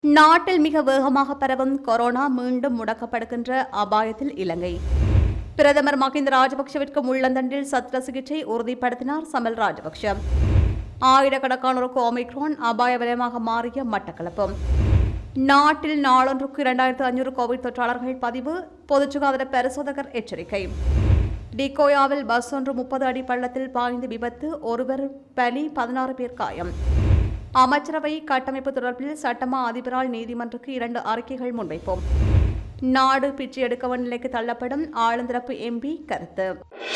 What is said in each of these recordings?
நாட்டில் மிக வேகமாக பரவும் கொரோனா மீண்டும் முடக்கப்படுகின்ற அபாயத்தில் இலங்கை பிரதமர் மஹிந்த ராஜபக்ஷவிற்கு முள்ளந்தண்டில் சத்திர சிகிச்சை உறுதிப்படுத்தினார் சமல் ராஜபக்ஷ ஆயிரக்கணக்கானோருக்கு ஒமிக்ரான் அபாயகரமாக மாறிய மட்டக்களப்பு நாட்டில் நாளொன்றுக்கு இரண்டாயிரத்து ஐநூறு கோவிட் தொற்றாளர்கள் பதிவு பொது சுகாதார பரிசோதகர் எச்சரிக்கை டிகோயாவில் பஸ் ஒன்று முப்பது அடி பள்ளத்தில் பாய்ந்து விபத்து ஒருவர் பலி பதினாறு பேர் காயம் அமைச்சரவை கட்டமைப்பு தொடர்பில் சட்டமா அதிபரால் நீதிமன்றக்கு இரண்டு அறிக்கைகள் முன்வைப்போம் நாடு பிச்சை எடுக்கவன் நிலைக்கு தள்ளப்படும் ஆளுந்தரப்பு எம்பி கருத்து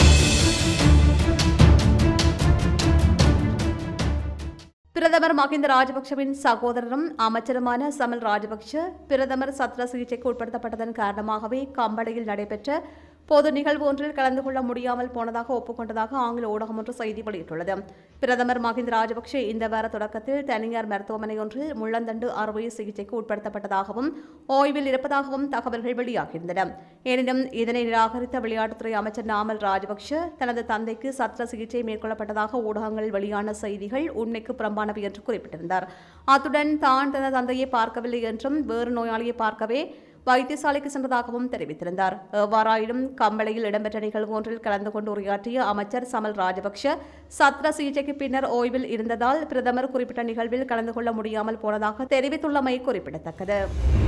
பிரதமர் மஹிந்த ராஜபக்ஷவின் சகோதரரும் அமைச்சருமான சமல் ராஜபக்ஷ பிரதமர் சத்திர சிகிச்சைக்கு உட்படுத்தப்பட்டதன் காரணமாகவே கம்பளையில் நடைபெற்ற பொது நிகழ்வு ஒன்றில் கலந்து கொள்ள முடியாமல் போனதாக ஒப்புக்கொண்டதாக ஆங்கில ஊடகம் ஒன்று செய்தி வெளியிட்டுள்ளது பிரதமர் மஹிந்த ராஜபக்ஷ இந்த வார தொடக்கத்தில் தனியார் மருத்துவமனை ஒன்றில் முள்ளந்தண்டு அறுவை சிகிச்சைக்கு உட்படுத்தப்பட்டதாகவும் ஓய்வில் இருப்பதாகவும் தகவல்கள் வெளியாகியிருந்தன எனினும் இதனை நிராகரித்த விளையாட்டுத்துறை அமைச்சர் நாமல் ராஜபக்ஷ தனது தந்தைக்கு சத்திர சிகிச்சை மேற்கொள்ளப்பட்டதாக ஊடகங்களில் வெளியான செய்திகள் உண்மைக்கு புறம்பானவை என்று குறிப்பிட்டிருந்தார் அத்துடன் தான் தனது தந்தையை பார்க்கவில்லை என்றும் வேறு நோயாளியை பார்க்கவே வைத்தியசாலைக்கு சென்றதாகவும் தெரிவித்திருந்தார் எவ்வாறாயினும் கம்பளையில் இடம்பெற்ற நிகழ்வு ஒன்றில் கலந்து கொண்டு உரையாற்றிய அமைச்சர் சமல் ராஜபக்ஷ சத்திர சிகிச்சைக்கு பின்னர் ஓய்வில் இருந்ததால் பிரதமர் குறிப்பிட்ட நிகழ்வில் கலந்து கொள்ள முடியாமல் போனதாக தெரிவித்துள்ளமை குறிப்பிடத்தக்கது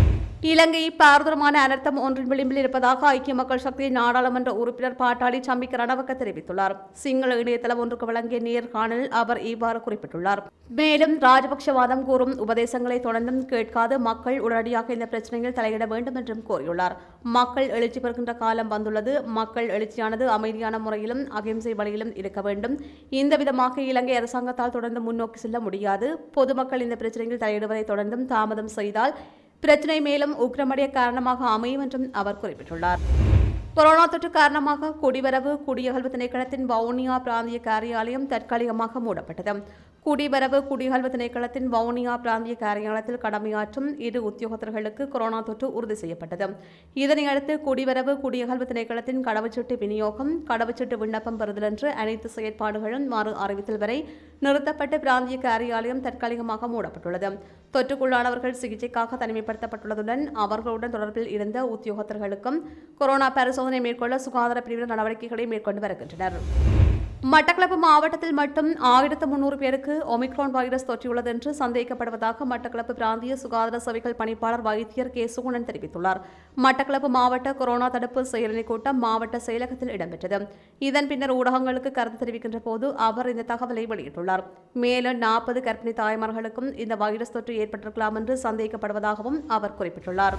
இலங்கை பாரதூரமான அனர்த்தம் ஒன்றின் விளிம்பில் இருப்பதாக ஐக்கிய மக்கள் சக்தி நாடாளுமன்ற உறுப்பினர் பாட்டாளி சம்பிக்க ரணவக்க தெரிவித்துள்ளார் சிங்கள இணையதளம் ஒன்றுக்கு வழங்கிய நேர்காணலில் அவர் இவ்வாறு குறிப்பிட்டுள்ளார் மேலும் ராஜபக்ஷவாதம் கூறும் உபதேசங்களை தொடர்ந்தும் கேட்காது மக்கள் உடனடியாக இந்த பிரச்சனையில் தலையிட வேண்டும் என்றும் கூறியுள்ளார் மக்கள் எழுச்சி பெறுகின்ற காலம் வந்துள்ளது மக்கள் எழுச்சியானது அமைதியான முறையிலும் அகிம்சை வழியிலும் இருக்க வேண்டும் இந்த விதமாக இலங்கை அரசாங்கத்தால் தொடர்ந்து முன்னோக்கி செல்ல முடியாது பொதுமக்கள் இந்த பிரச்சனையில் தலையிடுவதை தொடர்ந்தும் தாமதம் செய்தால் பிரச்சினை மேலும் உக்கிரமடைய காரணமாக அமையும் என்றும் அவர் குறிப்பிட்டுள்ளார் கொரோனா தொற்று காரணமாக குடிவரவு குடியகல்வு திணைக்களத்தின் வவுனியா பிராந்திய காரியாலயம் தற்காலிகமாக மூடப்பட்டது குடிவரவு குடியகல்வு திணைக்களத்தின் வவுனியா பிராந்திய காரியாலயத்தில் கடமையாற்றும் இரு உத்தியோகத்தர்களுக்கு கொரோனா தொற்று உறுதி செய்யப்பட்டது இதனையடுத்து குடிவரவு குடியகல்வு திணைக்களத்தின் கடவுச்சீட்டு விநியோகம் கடவுச்சீட்டு விண்ணப்பம் பெறுதல் என்று அனைத்து செயற்பாடுகளும் மறு அறிவித்தல் வரை நிறுத்தப்பட்டு பிராந்திய காரியாலயம் தற்காலிகமாக மூடப்பட்டுள்ளது தொற்றுக்குள்ளானவர்கள் சிகிச்சைக்காக தனிமைப்படுத்தப்பட்டுள்ளதுடன் அவர்களுடன் தொடர்பில் இருந்த உத்தியோகத்தர்களுக்கும் கொரோனா பரிசோதனை மேற்கொள்ள சுகாதார பிரிவினர் நடவடிக்கைகளை மேற்கொண்டு வருகின்றனர் மட்டக்களப்பு மாவட்டத்தில் மட்டும் ஆயிரத்து முன்னூறு பேருக்கு ஒமிக்ரான் வைரஸ் தொற்றியுள்ளது என்று சந்தேகிக்கப்படுவதாக மட்டக்களப்பு பிராந்திய சுகாதார சேவைகள் பணிப்பாளர் வைத்தியர் கே சுகுணன் தெரிவித்துள்ளார் மட்டக்களப்பு மாவட்ட கொரோனா தடுப்பு செயலணி கூட்டம் மாவட்ட செயலகத்தில் இடம்பெற்றது இதன் பின்னர் ஊடகங்களுக்கு கருத்து தெரிவிக்கின்ற போது அவர் இந்த தகவலை வெளியிட்டுள்ளார் மேலும் நாற்பது கர்ப்பிணி தாய்மார்களுக்கும் இந்த வைரஸ் தொற்று ஏற்பட்டிருக்கலாம் என்று சந்தேகிக்கப்படுவதாகவும் அவர் குறிப்பிட்டுள்ளார்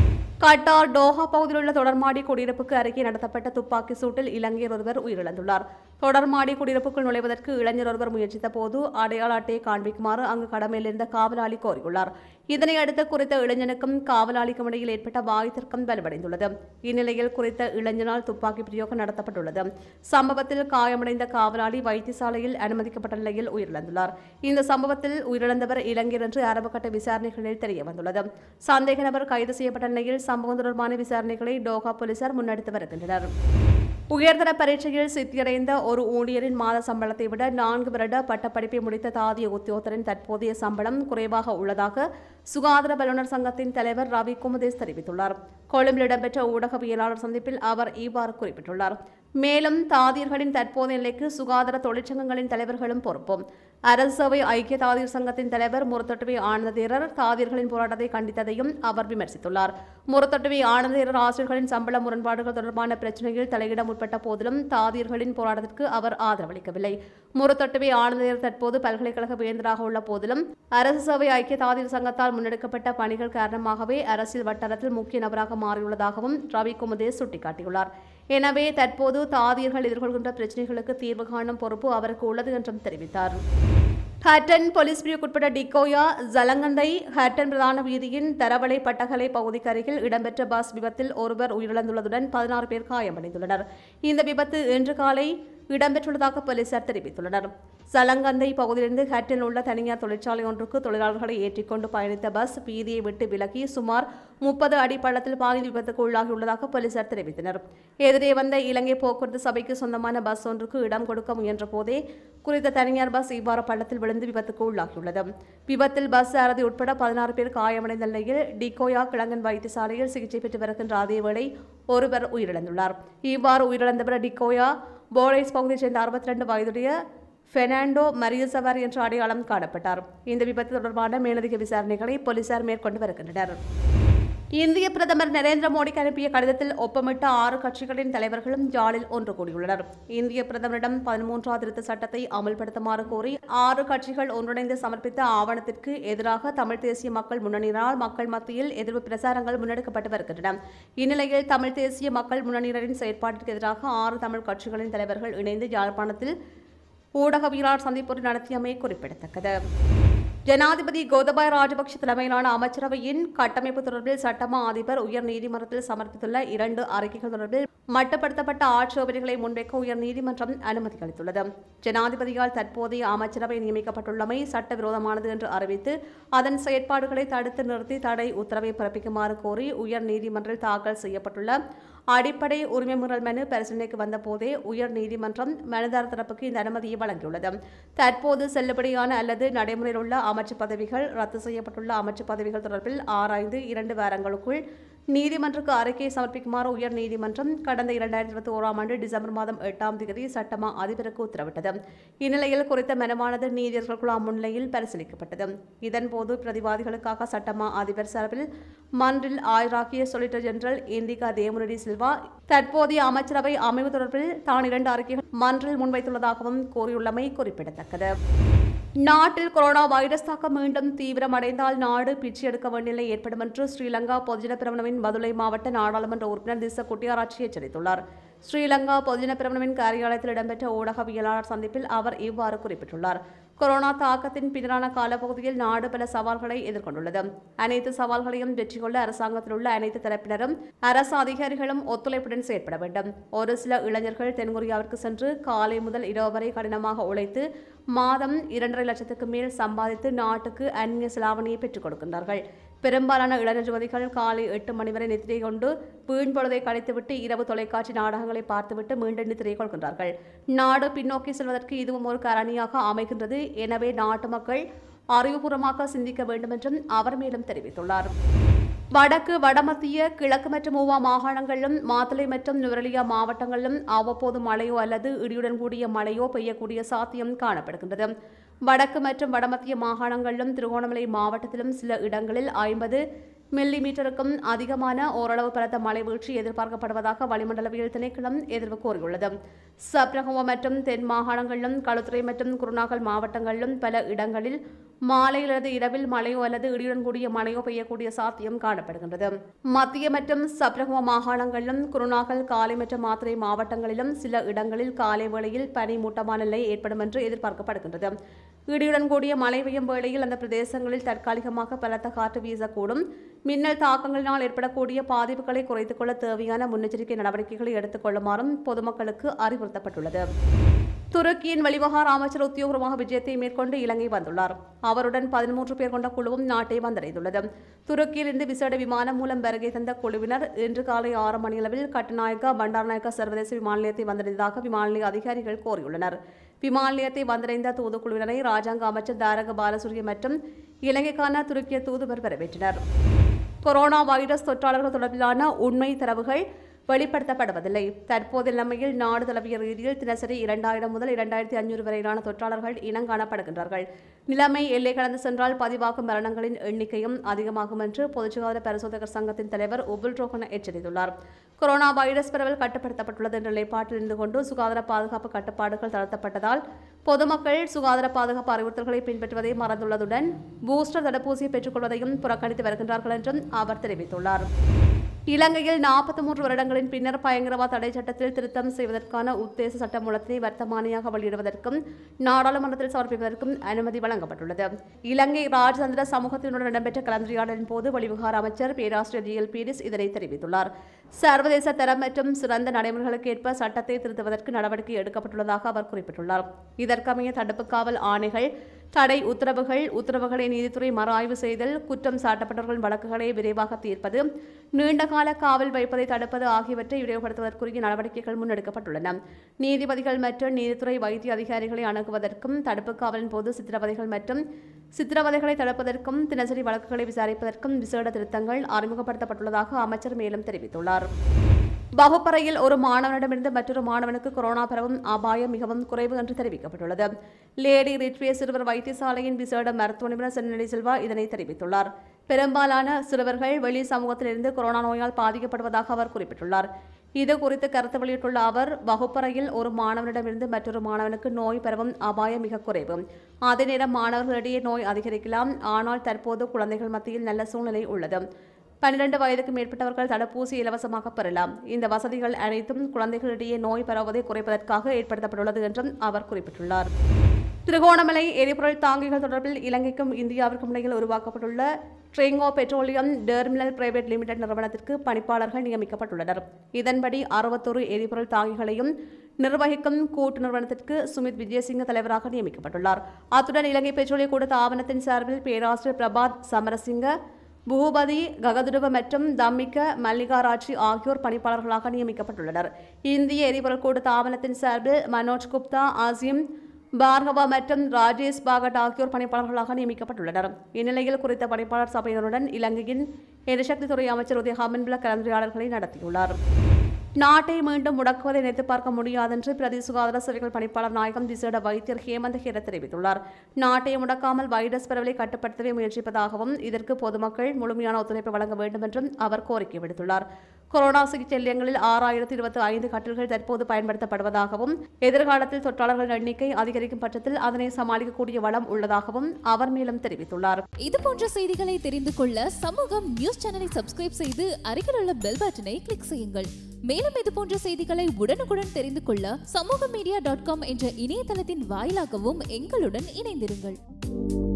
கட்டார் டோஹா பகுதியில் உள்ள தொடர்மாடி குடியிருப்புக்கு அருகே நடத்தப்பட்ட துப்பாக்கி சூட்டில் இலங்கையர் ஒருவர் உயிரிழந்துள்ளார் தொடர்மாடி குடியிருப்புக்குள் நுழைவதற்கு இளைஞர் ஒருவர் முயற்சித்த போது அடையாள அட்டையை காண்பிக்குமாறு அங்கு கடமையில் இருந்த காவலாளி கோரியுள்ளார் இதனை அடுத்து குறித்த இளைஞனுக்கும் காவலாளிக்கும் இடையில் ஏற்பட்ட வாய் தர்க்கம் வலுவடைந்துள்ளது இந்நிலையில் குறித்த இளைஞனால் துப்பாக்கி பிரயோகம் நடத்தப்பட்டுள்ளது சம்பவத்தில் காயமடைந்த காவலாளி வைத்தியசாலையில் அனுமதிக்கப்பட்ட நிலையில் உயிரிழந்துள்ளார் இந்த சம்பவத்தில் உயிரிழந்தவர் இளைஞர் என்று ஆரம்பகட்ட விசாரணைகளில் தெரியவந்துள்ளது சந்தேக நபர் கைது செய்யப்பட்ட நிலையில் சம்பவம் தொடர்பான விசாரணைகளை டோகா போலீசார் முன்னெடுத்து வருகின்றனர் உயர்தர பரீட்சையில் சித்தியடைந்த ஒரு ஊழியரின் மாத சம்பளத்தை விட நான்கு வருட பட்டப்படிப்பை முடித்த தாதிய உத்தியோகத்தரின் தற்போதைய சம்பளம் குறைவாக உள்ளதாக சுகாதார வல்லுநர் சங்கத்தின் தலைவர் ரவி குமுதேஷ் தெரிவித்துள்ளார் கொழும்பில் இடம்பெற்ற ஊடகவியலாளர் சந்திப்பில் அவர் இவ்வாறு குறிப்பிட்டுள்ளார் மேலும் தாதியர்களின் தற்போதைய நிலைக்கு சுகாதார தொழிற்சங்கங்களின் தலைவர்களும் பொறுப்பும் அரசு சேவை ஐக்கிய தாதியர் சங்கத்தின் தலைவர் முரத்தொட்டுவை ஆனந்த தேரர் தாதியர்களின் போராட்டத்தை கண்டித்ததையும் அவர் விமர்சித்துள்ளார் முரத்தொட்டுவை ஆனந்த தேரர் ஆசிரியர்களின் சம்பள முரண்பாடுகள் தொடர்பான பிரச்சனையில் தலையிட முற்பட்ட போதிலும் தாதியர்களின் போராட்டத்திற்கு அவர் ஆதரவளிக்கவில்லை முரத்தொட்டுவை ஆனந்த தேரர் தற்போது பல்கலைக்கழக வேந்தராக உள்ள போதிலும் அரசு சேவை ஐக்கிய தாதியர் சங்கத்தால் முன்னெடுக்கப்பட்ட பணிகள் காரணமாகவே அரசியல் வட்டாரத்தில் முக்கிய நபராக மாறியுள்ளதாகவும் ரவி குமுதேஷ் சுட்டிக்காட்டியுள்ளார் எனவே தற்போது தாதியர்கள் எதிர்கொள்கின்ற பிரச்சினைகளுக்கு தீர்வு காணும் பொறுப்பு அவருக்கு உள்ளது என்றும் தெரிவித்தார் ஹட்டன் போலீஸ் பிரிவுக்குட்பட்ட டிகோயா ஜலங்கண்டை ஹட்டன் பிரதான வீதியின் தரவளை பட்டகலை பகுதிக்கு அருகில் இடம்பெற்ற பஸ் விபத்தில் ஒருவர் உயிரிழந்துள்ளதுடன் பதினாறு பேர் காயமடைந்துள்ளனர் இந்த விபத்து இன்று காலை இடம்பெற்றுள்ளதாக போலீசார் தெரிவித்துள்ளனர் சலங்கந்தை பகுதியிலிருந்து ஹட்டில் உள்ள தனியார் தொழிற்சாலை ஒன்றுக்கு தொழிலாளர்களை ஏற்றிக்கொண்டு பயணித்த பஸ் வீதியை விட்டு விலகி சுமார் முப்பது அடி பள்ளத்தில் பாதி விபத்துக்கு உள்ளாகியுள்ளதாக போலீசார் தெரிவித்தனர் எதிரே வந்த இலங்கை போக்குவரத்து சபைக்கு சொந்தமான பஸ் ஒன்றுக்கு இடம் கொடுக்க முயன்ற போதே குறித்த தனியார் பஸ் இவ்வாறு பள்ளத்தில் விழுந்து விபத்துக்கு உள்ளாகியுள்ளது விபத்தில் பஸ் சாரதி உட்பட பதினாறு பேர் காயமடைந்த நிலையில் டிகோயா கிழங்கன் வைத்தியசாலையில் சிகிச்சை பெற்று வருகின்ற அதேவேளை ஒருவர் உயிரிழந்துள்ளார் இவ்வாறு உயிரிழந்தவர் டிகோயா போரைஸ் பகுதியைச் சேர்ந்த அறுபத்தி ரெண்டு வயதுடைய பெர்னாண்டோ மரியசவர் என்ற அடையாளம் காணப்பட்டார் இந்த விபத்து தொடர்பான மேலதிக விசாரணைகளை போலீசார் மேற்கொண்டு வருகின்றனர் இந்திய பிரதமர் நரேந்திர மோடிக்கு அனுப்பிய கடிதத்தில் ஒப்பமிட்ட ஆறு கட்சிகளின் தலைவர்களும் ஜாலில் ஒன்று கூடியுள்ளனர் இந்திய பிரதமரிடம் பதிமூன்றாவது திருத்த சட்டத்தை அமல்படுத்துமாறு கோரி ஆறு கட்சிகள் ஒன்றிணைந்து சமர்ப்பித்த ஆவணத்திற்கு எதிராக தமிழ் தேசிய மக்கள் முன்னணியினால் மக்கள் மத்தியில் எதிர்ப்பு பிரசாரங்கள் முன்னெடுக்கப்பட்டு வருகின்றன இந்நிலையில் தமிழ் தேசிய மக்கள் முன்னணியினரின் செயற்பாட்டிற்கு எதிராக ஆறு தமிழ் கட்சிகளின் தலைவர்கள் இணைந்து யாழ்ப்பாணத்தில் ஊடகவியலாளர் சந்திப்பு நடத்தியமை குறிப்பிடத்தக்கது ஜனாதிபதி கோதபாய ராஜபக்ஷ தலைமையிலான அமைச்சரவையின் கட்டமைப்பு தொடர்பில் சட்டமா அதிபர் உயர் நீதிமன்றத்தில் சமர்ப்பித்துள்ள இரண்டு அறிக்கைகள் தொடர்பில் மட்டுப்படுத்தப்பட்ட ஆட்சேபனைகளை முன்வைக்க உயர் நீதிமன்றம் அனுமதி அளித்துள்ளது ஜனாதிபதியால் தற்போதைய அமைச்சரவை நியமிக்கப்பட்டுள்ளமை சட்டவிரோதமானது என்று அறிவித்து அதன் செயற்பாடுகளை தடுத்து நிறுத்தி தடை உத்தரவை பிறப்பிக்குமாறு கோரி உயர் நீதிமன்றில் தாக்கல் செய்யப்பட்டுள்ள அடிப்படை உரிமை மீறல் மனு பரிசீலனைக்கு வந்தபோதே உயர் நீதிமன்றம் மனுதாரர் தரப்புக்கு இந்த அனுமதியை வழங்கியுள்ளது தற்போது செல்லுபடியான அல்லது நடைமுறையில் உள்ள அமைச்சு பதவிகள் ரத்து செய்யப்பட்டுள்ள அமைச்சு பதவிகள் தொடர்பில் ஆராய்ந்து இரண்டு வாரங்களுக்குள் நீதிமன்றக்கு அறிக்கையை சமர்ப்பிக்குமாறு உயர் நீதிமன்றம் கடந்த இரண்டாயிரத்தி இருபத்தி ஓராம் ஆண்டு டிசம்பர் மாதம் எட்டாம் தேதி சட்டமா அதிபருக்கு உத்தரவிட்டது இந்நிலையில் குறித்த மனுவானது நீதியர்கள் குழாம் முன்னிலையில் பரிசீலிக்கப்பட்டது இதன்போது பிரதிவாதிகளுக்காக சட்டமா அதிபர் சார்பில் மன்றில் ஆஜராகிய சொலிட்டர் ஜெனரல் இந்திகா தேமுரெடி சில்வா தற்போதைய அமைச்சரவை அமைவு தொடர்பில் தான் இரண்டு அறிக்கைகள் மன்றில் முன்வைத்துள்ளதாகவும் கூறியுள்ளமை குறிப்பிடத்தக்கது நாட்டில் கொரோனா வைரஸ் தாக்கம் மீண்டும் தீவிரமடைந்தால் நாடு பிச்சை எடுக்க வேண்டிய நிலை ஏற்படும் என்று ஸ்ரீலங்கா பொதுஜன பிரமணவின் மதுரை மாவட்ட நாடாளுமன்ற உறுப்பினர் திச குட்டியாராட்சி எச்சரித்துள்ளார் ஸ்ரீலங்கா பொதுஜன பிரமணவின் காரியாலயத்தில் இடம்பெற்ற ஊடகவியலாளர் சந்திப்பில் அவர் இவ்வாறு குறிப்பிட்டுள்ளார் கொரோனா தாக்கத்தின் பின்னரான காலப்பகுதியில் நாடு பல சவால்களை எதிர்கொண்டுள்ளது அனைத்து சவால்களையும் வெற்றி கொள்ள அரசாங்கத்தில் உள்ள அனைத்து தரப்பினரும் அரசு அதிகாரிகளும் ஒத்துழைப்புடன் செயற்பட வேண்டும் ஒரு சில இளைஞர்கள் தென்கொரியாவிற்கு சென்று காலை முதல் இரவு வரை கடினமாக உழைத்து மாதம் இரண்டரை லட்சத்துக்கு மேல் சம்பாதித்து நாட்டுக்கு அந்நிய செலாவணியை பெற்றுக் கொடுக்கின்றார்கள் பெரும்பாலான இளநிறுவதிகள் காலை எட்டு மணி வரை நித்திரை கொண்டு வீண் பொழுதை கழித்துவிட்டு இரவு தொலைக்காட்சி நாடகங்களை பார்த்துவிட்டு மீண்டும் நித்திரை கொள்கின்றார்கள் நாடு பின்னோக்கி செல்வதற்கு இதுவும் ஒரு காரணியாக அமைகின்றது எனவே நாட்டு மக்கள் அறிவுபூர்வமாக சிந்திக்க வேண்டும் என்றும் அவர் மேலும் தெரிவித்துள்ளார் வடக்கு வடமத்திய கிழக்கு மற்றும் மூவா மாகாணங்களிலும் மாத்தளை மற்றும் நுவரெலியா மாவட்டங்களிலும் அவ்வப்போது மழையோ அல்லது இடியுடன் கூடிய மழையோ பெய்யக்கூடிய சாத்தியம் காணப்படுகின்றது வடக்கு மற்றும் வடமத்திய மாகாணங்களிலும் திருகோணமலை மாவட்டத்திலும் சில இடங்களில் ஐம்பது மில்லி மீட்டருக்கும் அதிகமான ஓரளவு பலத்த மழை வீழ்ச்சி எதிர்பார்க்கப்படுவதாக வளிமண்டலவியல் திணைக்களம் எதிர்வு கூறியுள்ளது சப்ரகம மற்றும் தென் மாகாணங்களிலும் களுத்துறை மற்றும் குருநாகல் மாவட்டங்களிலும் பல இடங்களில் மாலை அல்லது இரவில் மழையோ அல்லது இடியுடன் கூடிய மழையோ பெய்யக்கூடிய சாத்தியம் காணப்படுகின்றது மத்திய மற்றும் சப்ரகம மாகாணங்களிலும் குருநாகல் காலை மற்றும் மாத்திரை மாவட்டங்களிலும் சில இடங்களில் காலை வேளையில் பனி மூட்டமான நிலை ஏற்படும் என்று எதிர்பார்க்கப்படுகின்றது இடியுடன் கூடிய மழை பெய்யும் வேளையில் அந்த பிரதேசங்களில் தற்காலிகமாக பலத்த காற்று வீசக்கூடும் மின்னல் தாக்கங்களினால் ஏற்படக்கூடிய பாதிப்புகளை குறைத்துக் கொள்ள தேவையான முன்னெச்சரிக்கை நடவடிக்கைகளை எடுத்துக் கொள்ளுமாறும் பொதுமக்களுக்கு அறிவுறுத்தப்பட்டுள்ளது துருக்கியின் வெளிவகார அமைச்சர் உத்தியோகமாக விஜயத்தை மேற்கொண்டு இலங்கை வந்துள்ளார் அவருடன் பதிமூன்று பேர் கொண்ட குழுவும் நாட்டை வந்தடைந்துள்ளது துருக்கியிலிருந்து விசேட விமானம் மூலம் வருகை தந்த குழுவினர் இன்று காலை ஆறு மணியளவில் கட்டுநாயக்கா பண்டாரநாயக்கா சர்வதேச விமான நிலையத்தை வந்தடைந்ததாக விமான நிலைய அதிகாரிகள் கூறியுள்ளனர் விமான நிலையத்தை வந்தடைந்த தூதுக்குழுவினரை ராஜாங்க அமைச்சர் தாரக பாலசூரிய மற்றும் இலங்கைக்கான துருக்கிய தூதுவர் வரவேற்றனர் கொரோனா வைரஸ் தொற்றாளர்கள் தொடர்பிலான உண்மை தரவுகள் வெளிப்படுத்தப்படுவதில்லை தற்போதைய நிலைமையில் நாடு தழுவிய ரீதியில் தினசரி இரண்டாயிரம் முதல் இரண்டாயிரத்தி ஐநூறு வரையிலான தொற்றாளர்கள் இனங்காணப்படுகின்றார்கள் நிலைமை எல்லை கடந்து சென்றால் பதிவாகும் மரணங்களின் எண்ணிக்கையும் அதிகமாகும் என்று பொதுச் சுகாதார பரிசோதகர் சங்கத்தின் தலைவர் உபுல் ரோஹன எச்சரித்துள்ளார் கொரோனா வைரஸ் பரவல் கட்டுப்படுத்தப்பட்டுள்ளது என்ற நிலைப்பாட்டில் இருந்து கொண்டு சுகாதார பாதுகாப்பு கட்டுப்பாடுகள் தளர்த்தப்பட்டதால் பொதுமக்கள் சுகாதார பாதுகாப்பு அறிவுறுத்தல்களை பின்பற்றுவதை மறந்துள்ளதுடன் பூஸ்டர் தடுப்பூசியை பெற்றுக்கொள்வதையும் புறக்கணித்து வருகின்றார்கள் என்றும் அவர் தெரிவித்துள்ளார் இலங்கையில் நாற்பத்தி மூன்று வருடங்களின் பின்னர் பயங்கரவாத தடை சட்டத்தில் திருத்தம் செய்வதற்கான உத்தேச சட்டமூலத்தினை வர்த்தமானியாக வெளியிடுவதற்கும் நாடாளுமன்றத்தில் சமர்ப்பிப்பதற்கும் அனுமதி வழங்கப்பட்டுள்ளது இலங்கை ராஜதந்திர சமூகத்தினுடன் இடம்பெற்ற கலந்துரையாடலின் போது வெளிவிவகார அமைச்சர் பேராசிரியர் ஜி எல் பீரிஸ் இதனை தெரிவித்துள்ளார் சர்வதேச தரம் மற்றும் சிறந்த நடைமுறைகளுக்கு ஏற்ப சட்டத்தை திருத்துவதற்கு நடவடிக்கை எடுக்கப்பட்டுள்ளதாக அவர் குறிப்பிட்டுள்ளார் இதற்கமைய தடுப்பு காவல் ஆணைகள் தடை உத்தரவுகள் உத்தரவுகளை நீதித்துறை மறுஆய்வு செய்தல் குற்றம் சாட்டப்பட்டவர்களின் வழக்குகளை விரைவாக தீர்ப்பது நீண்டகால காவல் வைப்பதை தடுப்பது ஆகியவற்றை விரைவுபடுத்துவதற்குரிய நடவடிக்கைகள் முன்னெடுக்கப்பட்டுள்ளன நீதிபதிகள் மற்றும் நீதித்துறை வைத்திய அதிகாரிகளை அணுகுவதற்கும் தடுப்பு காவலின் போது சித்திரவதைகள் மற்றும் சித்திரவதைகளை தடுப்பதற்கும் தினசரி வழக்குகளை விசாரிப்பதற்கும் விசேட திருத்தங்கள் அறிமுகப்படுத்தப்பட்டுள்ளதாக அமைச்சர் மேலும் தெரிவித்துள்ளார் வகுப்பறையில் ஒரு மாணவனிடமிருந்து மற்றொரு மாணவனுக்கு கொரோனா பரவும் அபாயம் மிகவும் குறைவு என்று தெரிவிக்கப்பட்டுள்ளது லேடி ரிட்வே சிறுவர் வைத்தியசாலையின் விசேட மருத்துவ நிபுணர் சென்னடி சில்வா இதனை தெரிவித்துள்ளார் பெரும்பாலான சிறுவர்கள் வெளி சமூகத்திலிருந்து கொரோனா நோயால் பாதிக்கப்படுவதாக அவர் குறிப்பிட்டுள்ளார் இது குறித்து கருத்து வெளியிட்டுள்ள அவர் வகுப்பறையில் ஒரு மாணவனிடமிருந்து மற்றொரு மாணவனுக்கு நோய் பரவும் அபாயம் மிக குறைவு அதே நேரம் மாணவர்களிடையே நோய் அதிகரிக்கலாம் ஆனால் தற்போது குழந்தைகள் மத்தியில் நல்ல சூழ்நிலை உள்ளது பன்னிரண்டு வயதுக்கு மேற்பட்டவர்கள் தடுப்பூசி இலவசமாக பெறலாம் இந்த வசதிகள் அனைத்தும் குழந்தைகளிடையே நோய் பரவுவதை குறைப்பதற்காக ஏற்படுத்தப்பட்டுள்ளது என்றும் அவர் குறிப்பிட்டுள்ளார் திருகோணமலை எரிபொருள் தாங்கிகள் தொடர்பில் இலங்கைக்கும் இந்தியாவிற்கும் இடையில் உருவாக்கப்பட்டுள்ள Trinco petroleum terminal private limited நிறுவனத்திற்கு பணிப்பாளர்கள் நியமிக்கப்பட்டுள்ளனர் இதன்படி அறுபத்தொரு எரிபொருள் தாங்கிகளையும் நிர்வகிக்கும் கூட்டு நிறுவனத்திற்கு சுமித் விஜயசிங்க தலைவராக நியமிக்கப்பட்டுள்ளார் அத்துடன் இலங்கை பெட்ரோலிய கூட்ட ஆவணத்தின் சார்பில் பேராசிரியர் பிரபாத் சமரசிங்க பூபதி ககதுருவ மற்றும் தம்மிக்க மல்லிகாராட்சி ஆகியோர் பணிப்பாளர்களாக நியமிக்கப்பட்டுள்ளனர் இந்திய எரிபொருள் கூட்ட தாபனத்தின் சார்பில் மனோஜ் குப்தா ஆசிம் பார்கவா மற்றும் ராஜேஷ் பாகட் ஆகியோர் பணிப்பாளர்களாக நியமிக்கப்பட்டுள்ளனர் இந்நிலையில் குறித்த பணிப்பாளர் சபையினருடன் இலங்கையின் எரிசக்தித்துறை அமைச்சர் உதயகாமன் பிள்ள கலந்துரையாடல்களை நடத்தியுள்ளார் நாட்டை மீண்டும் முடக்குவதை நினைத்து பார்க்க முடியாதென்று பிரதி சுகாதார சேவைகள் பணிப்பாளர் நாயகம் விசேட வைத்தியர் ஹேமந்த் ஹேர தெரிவித்துள்ளார் நாட்டை முடக்காமல் வைரஸ் பரவலை கட்டுப்படுத்தவே முயற்சிப்பதாகவும் இதற்கு பொதுமக்கள் முழுமையான ஒத்துழைப்பு வழங்க வேண்டும் என்றும் அவர் கோரிக்கை விடுத்துள்ளார் கொரோனா சிகிச்சை நிலையங்களில் ஆறாயிரத்தி இருபத்தி ஐந்து கட்டில்கள் தற்போது பயன்படுத்தப்படுவதாகவும் எதிர்காலத்தில் தொற்றாளர்கள் எண்ணிக்கை அதிகரிக்கும் பட்சத்தில் அதனை சமாளிக்கக்கூடிய வளம் உள்ளதாகவும் அவர் மேலும் தெரிவித்துள்ளார் இது போன்ற செய்திகளை தெரிந்து கொள்ள சமூகம் நியூஸ் சேனலை சப்ஸ்கிரைப் செய்து அருகில் உள்ள பெல் பட்டனை கிளிக் செய்யுங்கள் மேலும் இது போன்ற செய்திகளை உடனுக்குடன் தெரிந்து கொள்ள சமூக மீடியா டாட் காம் என்ற இணையதளத்தின் வாயிலாகவும் எங்களுடன் இணைந்திருங்கள்